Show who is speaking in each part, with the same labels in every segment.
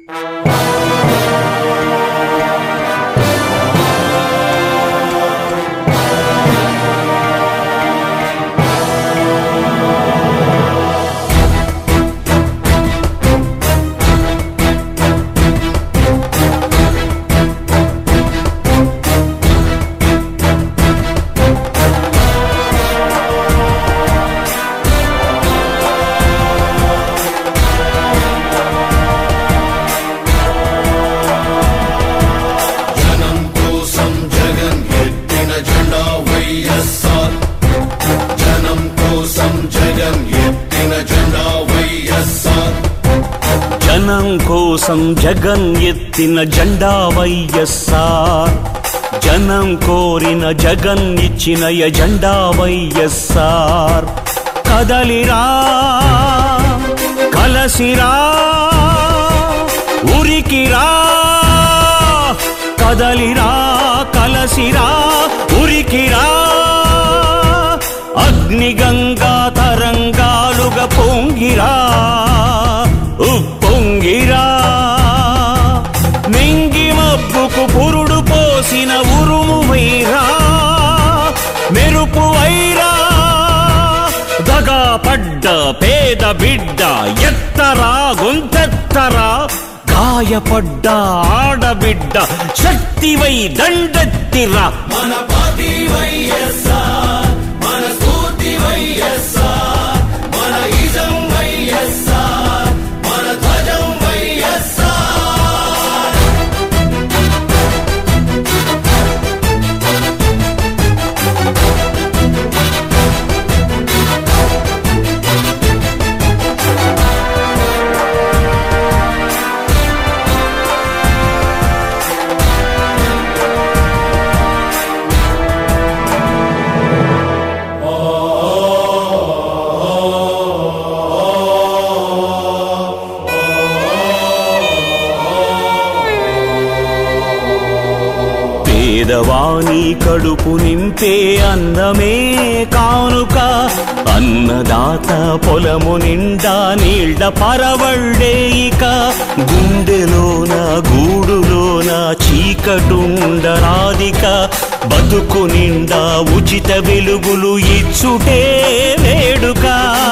Speaker 1: జనం కోసం జగన్ ఎత్తిన జెండా వైఎస్ఆర్ జనం కోసం జగన్ ఎత్తిన జెండా వైఎస్ఆర్
Speaker 2: జనం కోసం జగన్ ఎత్తిన జెండా వైఎస్ఆర్ జనం కోరిన జగన్ ఇచ్చిన ఎజెండా వైఎస్ఆర్ కదలిరా కలసిరా ఉరికిరా కదలిరా కలసిరా ఉరికిరా అగ్నిగంగా తరంగాలుగా పొంగిరా ఉప్పొంగిరా మింగి మబ్బుకు పురుడు పోసిన ఉరుము వైరా మెరుపు వైరా దగా పడ్డ పేద బిడ్డ ఎత్తరా గొంతెత్తరా గాయపడ్డ ఆడబిడ్డ శక్తివై దండెత్తిరా
Speaker 1: మన పార్టీ వైఎస్ఆర్ మన స్ఫూర్తి వైఎస్ఆర్ మన ఇజం వైఎస్ఆర్ మన ధ్వజం వైఎస్ఆర్
Speaker 2: పేదవాణి కడుపు నింపే అన్నమే కానుక అన్నదాత పొలము నిండా నీళ్ల పరవళ్ళే ఇక గుండెలోన గూడులోన చీకటుండరాదిక బతుకు నిండా ఉచిత వెలుగులు ఇచ్చుటే వేడుక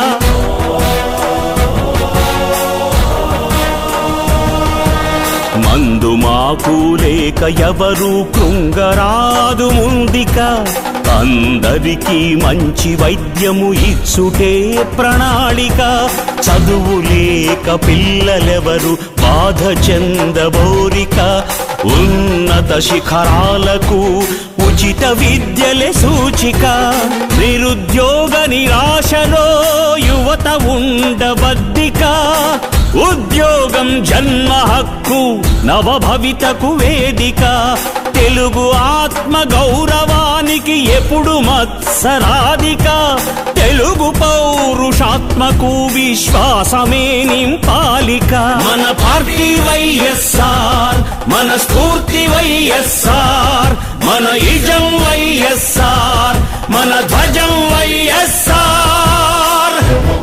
Speaker 2: మందు మాకు లేక ఎవరు కృంగరాదు ముందిక అందరికీ మంచి వైద్యము ఇచ్చుటే ప్రణాళిక చదువు లేక పిల్లలెవరు బాధ చెందబోరిక ఉన్నత శిఖరాలకు ఉచిత విద్యలే సూచిక నిరుద్యోగ నిరాశలో యువత ఉండబద్దిక ఉద్యోగం జన్మ హక్కు నవభవితకు వేదిక తెలుగు ఆత్మ గౌరవానికి ఎప్పుడు మత్సరాధిక తెలుగు పౌరుషాత్మకు విశ్వాసమే నింపాలిక మన పార్టీ వైఎస్ఆర్ మన స్ఫూర్తి వైఎస్ఆర్ మన ఇజం వైఎస్ఆర్ మన ధ్వజం వైఎస్ఆర్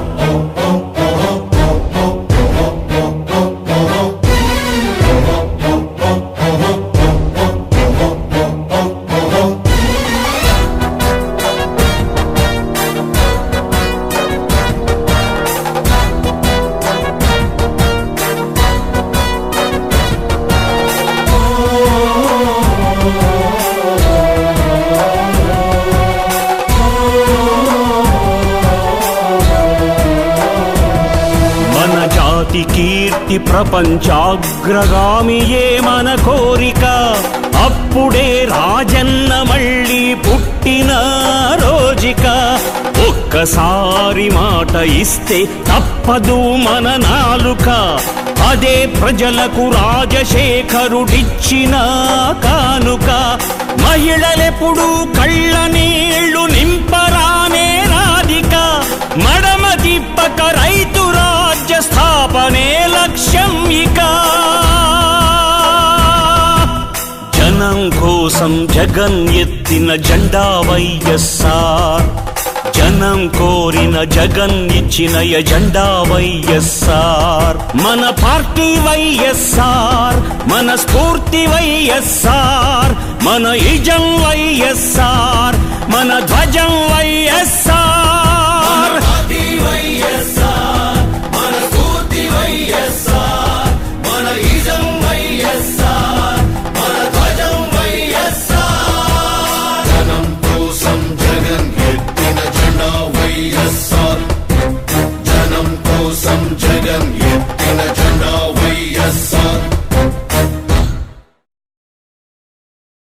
Speaker 2: మన జాతి కీర్తి ప్రపంచాగ్రగామియే మన కోరిక అప్పుడే రాజన్న మళ్ళీ పుట్టిన రోజిక ఒక్కసారి మాట ఇస్తే తప్పదు మన నాలుక అదే ప్రజలకు రాజశేఖరుడిచ్చిన కానుక మహిళలెప్పుడు కళ్ళ నీళ్లు నింపరానే రాధిక మడమ తిప్పక రైతు రాజ్య స్థాపనే లక్ష్యం ఇక జనం కోసం జగన్ ఎత్తిన జెండా వైఎస్ఆర్ జనం కోరిన జగన్ ఇచ్చిన ఎజెండా వైఎస్ఆర్ మన పార్టీ వైఎస్ఆర్ మన స్ఫూర్తి వైఎస్ఆర్ మన ఇజం వైఎస్ఆర్ మన ధ్వజం